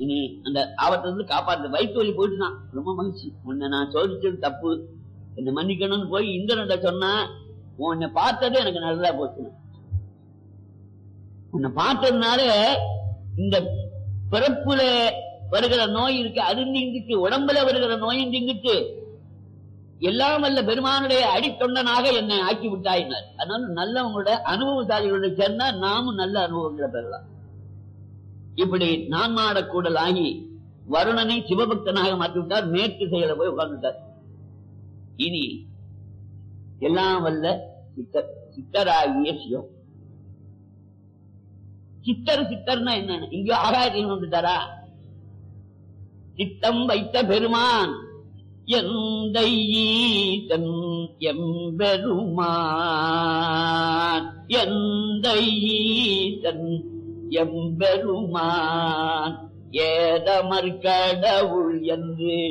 இனி அந்த ஆபத்துல இருந்து காப்பாத்து வயிற்று வலி போயிட்டுதான் ரொம்ப மகிழ்ச்சி உன்னை நான் சோதிச்சது தப்பு என்னை மன்னிக்கணும்னு போய் இந்திரன்ட்ட சொன்னா உன்னை பார்த்தது எனக்கு நல்லதா போச்சு உன்னை பார்த்ததுனால இந்த பிறப்புல வருகிற நோய் இருக்கு அது நீங்கிட்டு உடம்புல வருகிற நோயும் நீங்கிட்டு எல்லாம் வல்ல பெருமானுடைய அடித்தொண்டனாக என்னை ஆக்கி விட்டாயினார் அதனால நல்லவங்களோட அனுபவசாலிகளோட சேர்ந்தா நாமும் நல்ல அனுபவங்களை பெறலாம் இப்படி நான் மாடக்கூடல் ஆகி வருணனை சிவபக்தனாக மாற்றிவிட்டார் மேற்கு செயல போய் உட்கார்ந்துட்டார் இனி எல்லாம் வல்ல சித்தர் சித்தராகிய சிவம் சித்தர் சித்தர்னா என்ன இங்க ஆகாயத்தில் வந்துட்டாரா சித்தம் வைத்த பெருமான் எந்த ஈசன் எம்பெருமான் எந்த ஈசன் எம்பெருமான் ஏதமர் கடவுள் என்று